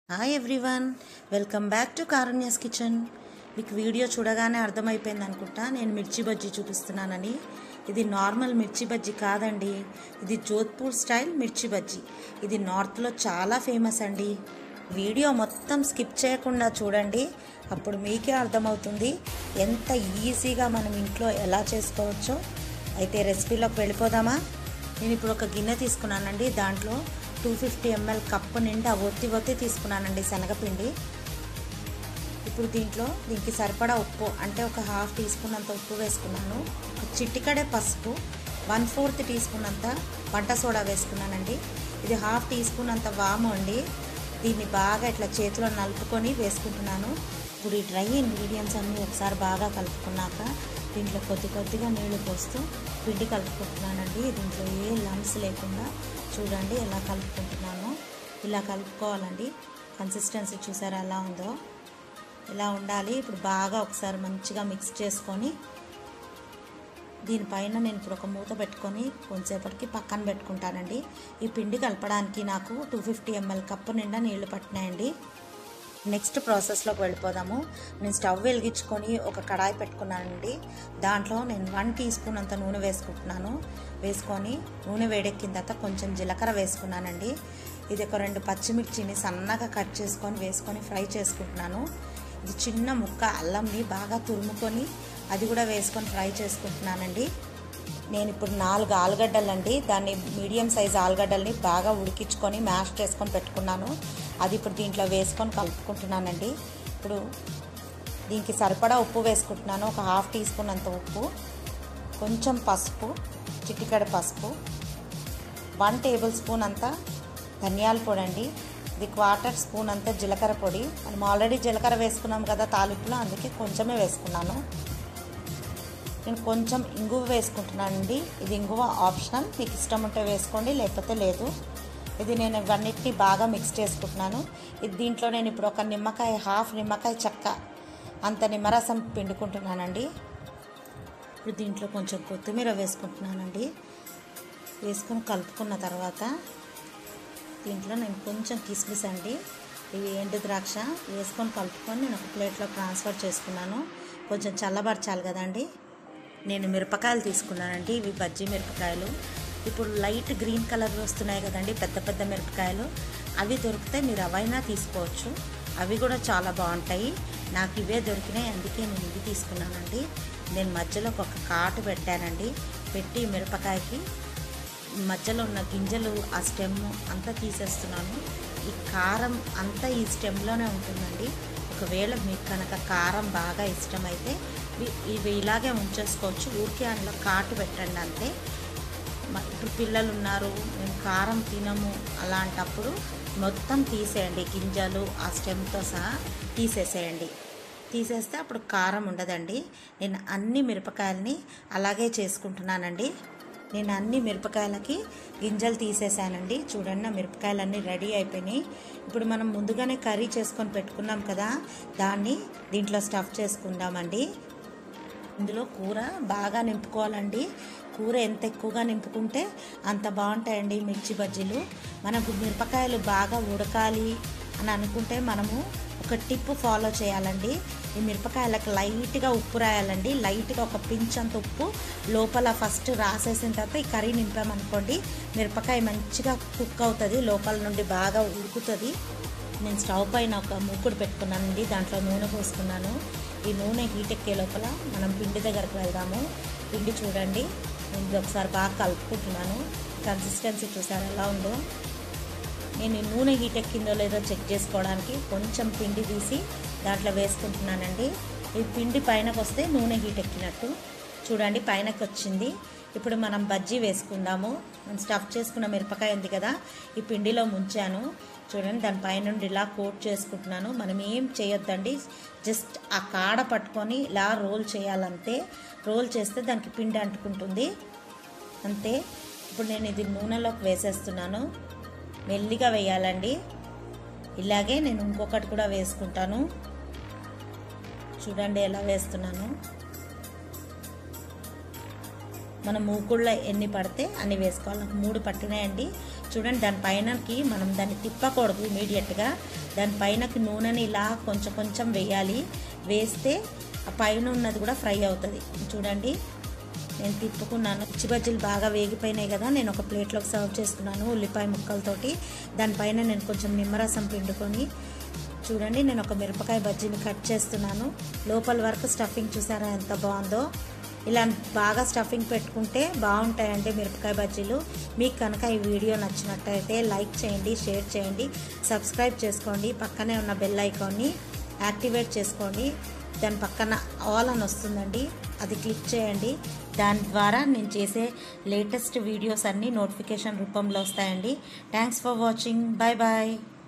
hi everyone welcome back to Karunya's kitchen మీకు video చూడగానే అర్థమైపోయింది అనుకుంటా నేను మిర్చి బజ్జీ చూపిస్తున్నానని ఇది నార్మల్ మిర్చి బజ్జీ కాదండి ఇది జోధ్పూర్ స్టైల్ మిర్చి బజ్జీ ఇది నార్త్లో చాలా ఫేమస్ అండి వీడియో మొత్తం స్కిప్ చేయకుండా చూడండి అప్పుడు మీకే అర్థమవుతుంది ఎంత ఈజీగా మనం ఇంట్లో ఎలా చేసుకోవచ్చో అయితే రెసిపీలోకి వెళ్ళిపోదామా నేను ఇప్పుడు ఒక గిన్నె తీసుకున్నానండి దాంట్లో టూ ఫిఫ్టీ ఎంఎల్ కప్పు నిండా ఒత్తి ఒత్తి తీసుకున్నానండి శనగపిండి ఇప్పుడు దీంట్లో దీనికి సరిపడా ఉప్పు అంటే ఒక హాఫ్ టీ స్పూన్ అంత ఉప్పు వేసుకున్నాను ఒక చిట్టికడే పసుపు వన్ ఫోర్త్ టీ స్పూన్ అంత వంట సోడా వేసుకున్నానండి ఇది హాఫ్ టీ స్పూన్ అంత వాము అండి దీన్ని బాగా ఇట్లా చేతిలో నలుపుకొని వేసుకుంటున్నాను ఇప్పుడు ఈ డ్రై ఇంగ్రీడియంట్స్ అన్నీ ఒకసారి బాగా కలుపుకున్నాక దీంట్లో కొద్ది కొద్దిగా నీళ్లు పోస్తూ పిండి కలుపుకుంటున్నానండి దీంట్లో ఏ లంప్స్ లేకుండా చూడండి ఎలా కలుపుకుంటున్నాను ఇలా కలుపుకోవాలండి కన్సిస్టెన్సీ చూసారా ఎలా ఉందో ఇలా ఉండాలి ఇప్పుడు బాగా ఒకసారి మంచిగా మిక్స్ చేసుకొని దీనిపైన నేను ఇప్పుడు ఒక మూత పెట్టుకొని కొంతసేపటికి పక్కన పెట్టుకుంటానండి ఈ పిండి కలపడానికి నాకు టూ ఫిఫ్టీ ఎంఎల్ కప్పు నిండా నీళ్లు పట్టినాయండి నెక్స్ట్ ప్రాసెస్లోకి వెళ్ళిపోదాము నేను స్టవ్ వెలిగించుకొని ఒక కడాయి పెట్టుకున్నానండి దాంట్లో నేను వన్ టీ స్పూన్ అంత నూనె వేసుకుంటున్నాను వేసుకొని నూనె వేడెక్కిన తర్వాత కొంచెం జీలకర్ర వేసుకున్నానండి ఇది ఒక రెండు పచ్చిమిర్చిని సన్నగా కట్ చేసుకొని వేసుకొని ఫ్రై చేసుకుంటున్నాను ఇది చిన్న ముక్క అల్లంని బాగా తురుముకొని అది కూడా వేసుకొని ఫ్రై చేసుకుంటున్నానండి నేను ఇప్పుడు నాలుగు ఆలుగడ్డలండి దాన్ని మీడియం సైజ్ ఆలుగడ్డల్ని బాగా ఉడికించుకొని మ్యాష్ చేసుకొని పెట్టుకున్నాను అది ఇప్పుడు దీంట్లో వేసుకొని కలుపుకుంటున్నానండి ఇప్పుడు దీనికి సరిపడా ఉప్పు వేసుకుంటున్నాను ఒక హాఫ్ టీ స్పూన్ అంత ఉప్పు కొంచెం పసుపు చిటికడ పసుపు వన్ టేబుల్ స్పూన్ అంత ధనియాల పొడి అండి ఇది క్వార్టర్ స్పూన్ అంత జీలకర్ర పొడి మనం ఆల్రెడీ జీలకర్ర వేసుకున్నాం కదా తాలింపులో అందుకే కొంచెమే వేసుకున్నాను నేను కొంచెం ఇంగువ వేసుకుంటున్నానండి ఇది ఇంగువ ఆప్షనల్ మీకు ఇష్టం ఉంటే వేసుకోండి లేకపోతే లేదు ఇది నేను ఇవన్నిటిని బాగా మిక్స్ చేసుకుంటున్నాను ఇది దీంట్లో నేను ఇప్పుడు ఒక నిమ్మకాయ హాఫ్ నిమ్మకాయ చెక్క అంత నిమ్మరసం పిండుకుంటున్నానండి ఇప్పుడు దీంట్లో కొంచెం కొత్తిమీర వేసుకుంటున్నానండి వేసుకొని కలుపుకున్న తర్వాత దీంట్లో నేను కొంచెం కిస్మిస్ అండి ఇవి ఎండు ద్రాక్ష వేసుకొని కలుపుకొని నేను ఒక ప్లేట్లో ట్రాన్స్ఫర్ చేసుకున్నాను కొంచెం చల్లబరచాలి కదండి నేను మిరపకాయలు తీసుకున్నానండి ఇవి బజ్జీ మిరపకాయలు ఇప్పుడు లైట్ గ్రీన్ కలర్ వస్తున్నాయి కదండి పెద్ద పెద్ద మిరపకాయలు అవి దొరికితే మీరు అవైనా తీసుకోవచ్చు అవి కూడా చాలా బాగుంటాయి నాకు ఇవే దొరికినాయి అందుకే నేను ఇవి తీసుకున్నానండి నేను మధ్యలో ఒక కాటు పెట్టానండి పెట్టి మిరపకాయకి మధ్యలో ఉన్న గింజలు ఆ స్టెమ్ అంతా తీసేస్తున్నాను ఈ కారం అంతా ఈ స్టెమ్లోనే ఉంటుందండి ఒకవేళ మీకు కనుక కారం బాగా ఇష్టమైతే ఇవి ఇలాగే ఉంచేసుకోవచ్చు ఊరికే అందులో కాటు పెట్టండి అంతే ఇప్పుడు పిల్లలు ఉన్నారు మేము కారం తినము అలాంటప్పుడు మొత్తం తీసేయండి గింజలు ఆ స్టెమ్తో సహా తీసేసేయండి తీసేస్తే అప్పుడు కారం ఉండదండి నేను అన్ని మిరపకాయలని అలాగే చేసుకుంటున్నానండి నేను అన్ని మిరపకాయలకి గింజలు తీసేసానండి చూడండి నా మిరపకాయలన్నీ రెడీ అయిపోయినాయి ఇప్పుడు మనం ముందుగానే కర్రీ చేసుకొని పెట్టుకున్నాం కదా దాన్ని దీంట్లో స్టఫ్ చేసుకుందామండి ఇందులో కూర బాగా నింపుకోవాలండి కూర ఎంత ఎక్కువగా నింపుకుంటే అంత బాగుంటాయండి మిర్చి బజ్జీలు మనకు మిరపకాయలు బాగా ఉడకాలి అని అనుకుంటే మనము ఒక టిప్ ఫాలో చేయాలండి ఈ మిరపకాయలకు లైట్గా ఉప్పు రాయాలండి లైట్గా ఒక పించ్ అంత ఉప్పు లోపల ఫస్ట్ రాసేసిన తర్వాత ఈ కర్రీ నింపామనుకోండి మిరపకాయ మంచిగా కుక్ అవుతుంది లోపల నుండి బాగా ఉడుకుతుంది నేను స్టవ్ పైన ఒక మూకుడు పెట్టుకున్నానండి దాంట్లో నూనె పోసుకున్నాను ఈ నూనె హీట్ ఎక్కే లోపల మనం పిండి దగ్గరకు వెళ్దాము పిండి చూడండి నేను ఇది ఒకసారి బాగా కలుపుకుంటున్నాను కన్సిస్టెన్సీ చూసారు ఎలా ఉందో నేను ఈ నూనె హీట్ ఎక్కిందో లేదో చెక్ చేసుకోవడానికి కొంచెం పిండి తీసి దాంట్లో వేసుకుంటున్నానండి ఈ పిండి పైనకు వస్తే నూనె హీట్ ఎక్కినట్టు చూడండి పైనకి వచ్చింది ఇప్పుడు మనం బజ్జీ వేసుకుందాము నేను స్టఫ్ చేసుకున్న మిరపకాయ ఉంది కదా ఈ పిండిలో ముంచాను చూడండి దాని పైనుండి ఇలా కోట్ చేసుకుంటున్నాను మనం ఏం చేయొద్దండి జస్ట్ ఆ కాడ పట్టుకొని ఇలా రోల్ చేయాలంతే రోల్ చేస్తే దానికి పిండి అంటుకుంటుంది అంతే ఇప్పుడు నేను ఇది నూనెలోకి వేసేస్తున్నాను మెల్లిగా వేయాలండి ఇలాగే నేను ఇంకొకటి కూడా వేసుకుంటాను చూడండి ఎలా వేస్తున్నాను మన మూకుళ్ళ ఎన్ని పడితే అన్ని వేసుకోవాలి నాకు మూడు పట్టినాయండి చూడండి దానిపైనకి మనం దాన్ని తిప్పకూడదు ఇమీడియట్గా దానిపైనకి నూనెని ఇలా కొంచెం కొంచెం వేయాలి వేస్తే ఆ పైన ఉన్నది కూడా ఫ్రై అవుతుంది చూడండి నేను తిప్పుకున్నాను మిర్చి బజ్జీలు బాగా వేగిపోయినాయి కదా నేను ఒక ప్లేట్లోకి సర్వ్ చేస్తున్నాను ఉల్లిపాయ ముక్కలతోటి దానిపైన నేను కొంచెం నిమ్మరసం పిండుకొని చూడండి నేను ఒక మిరపకాయ బజ్జీని కట్ చేస్తున్నాను లోపల వరకు స్టఫింగ్ చూసారా ఎంత బాగుందో ఇలా బాగా స్టఫింగ్ పెట్టుకుంటే బాగుంటాయండి మిరపకాయ బజ్జీలు మీకు కనుక ఈ వీడియో నచ్చినట్టయితే లైక్ చేయండి షేర్ చేయండి సబ్స్క్రైబ్ చేసుకోండి పక్కనే ఉన్న బెల్ ఐకాన్ని యాక్టివేట్ చేసుకోండి దాని పక్కన ఆల్ అని వస్తుందండి అది క్లిక్ చేయండి దాని ద్వారా నేను చేసే లేటెస్ట్ వీడియోస్ అన్నీ నోటిఫికేషన్ రూపంలో వస్తాయండి thanks for watching bye bye